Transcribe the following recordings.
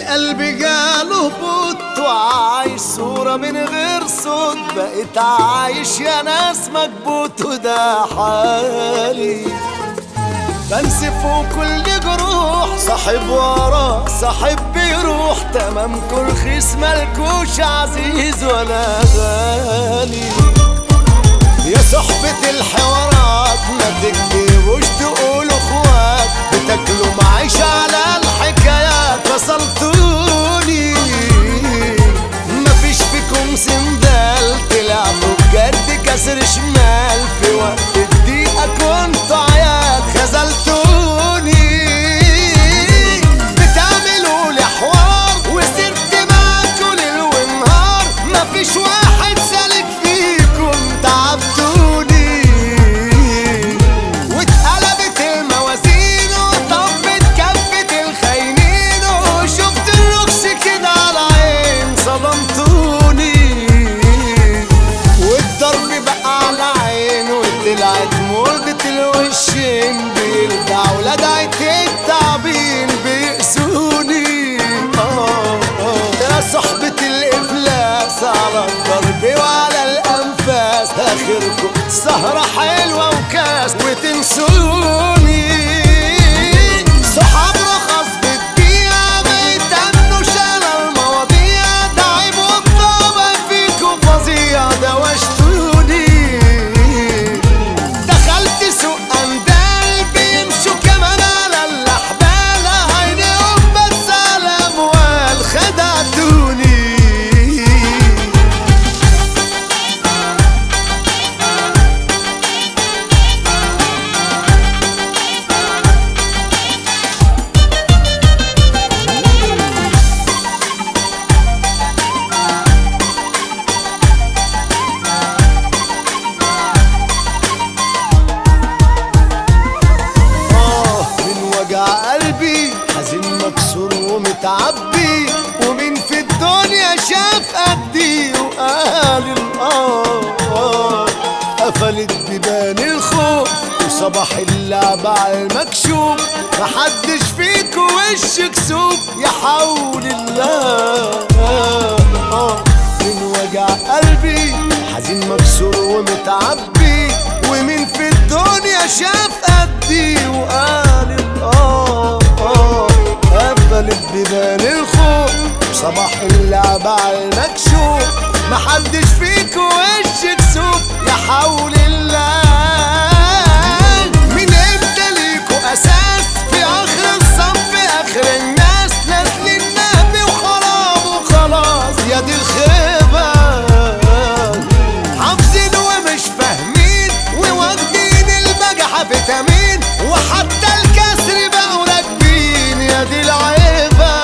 قلبي جاله بوت وعايش صورة من غير صوت بقيت عايش يا ناس مكبوت وده حالي بنسف وكل جروح صاحب وراه صاحب بيروح تمامكم رخيص ملكوش عزيز ولا غالي يا صحبة الحوارات ما تكتبوش تقولوا اخوات بتاكلوا معيش على الحكايات فصلتوني مفيش فيكم سندال طلعتوا بجد كسر شمال في وقت الضيقة كنتوا عيال خذلتوني بتعملوا لي حوار وسرت معاكوا ليل ونهار مفيش واحد سالك فيكم تعبتوني واتقلبت الموازين وطبت كفة الخاينين وشفت الركس كده على عين صدمتوني والضرب بقى على عين وطلعت مولدة الوشين بيلدع ولدعت التعبين بيقسوني آه آه يا صحبة الإفلاس على الضرب وعلى الأنفاس آخركم سهرة حلوة وكاس وتنسوني صحاب رخص بالدقيقة بيتمنوا شال المواضيع ده عيب والطبع فيكم فظيع دوشتوني دخلت سوق اندال بيمشوا كمان على الاحبال عينيهم بس على اموال خدعتوني آه من وجع قلبي حزين مكسور ومتعبي ومين في الدنيا شاف قدي وقال الآه آه قفلت بيبان الخوف وصباح اللعب على المكشوف محدش فيكو وش كسوف يا حول الله آه آه من وجع قلبي حزين مكسور ومتعبي ومين في الدنيا شاف قدي وقال الآه آه قفلت بيبان الخوف صباح اللعب على المكشوف محدش فيكو وش كسوف يا حول الله من امتى ليكو اساس في اخر الصف في اخر الناس نسل النبي وحرام وخلاص يا دي الخيبه حافظين ومش فاهمين وواخدين البجحة فيتامين وحتى الكسر بقوا راكبين يا دي العيبة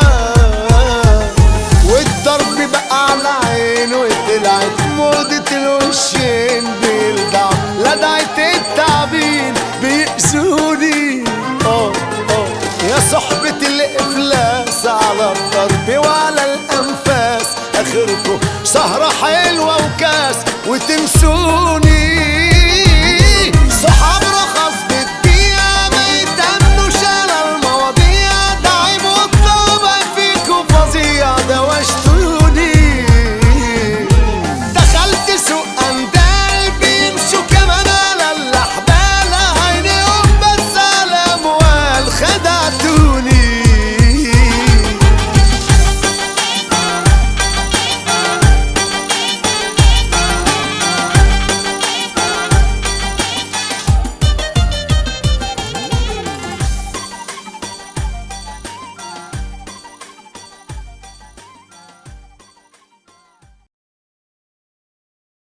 والضرب بقى على عين وطلعت موضة الوشين بيلدع لدعت التعبين بيقسوني اه اه يا صحبة الإفلاس على الضرب وعلى الأنفاس آخركم سهرة حلوة وكاس وتنسوني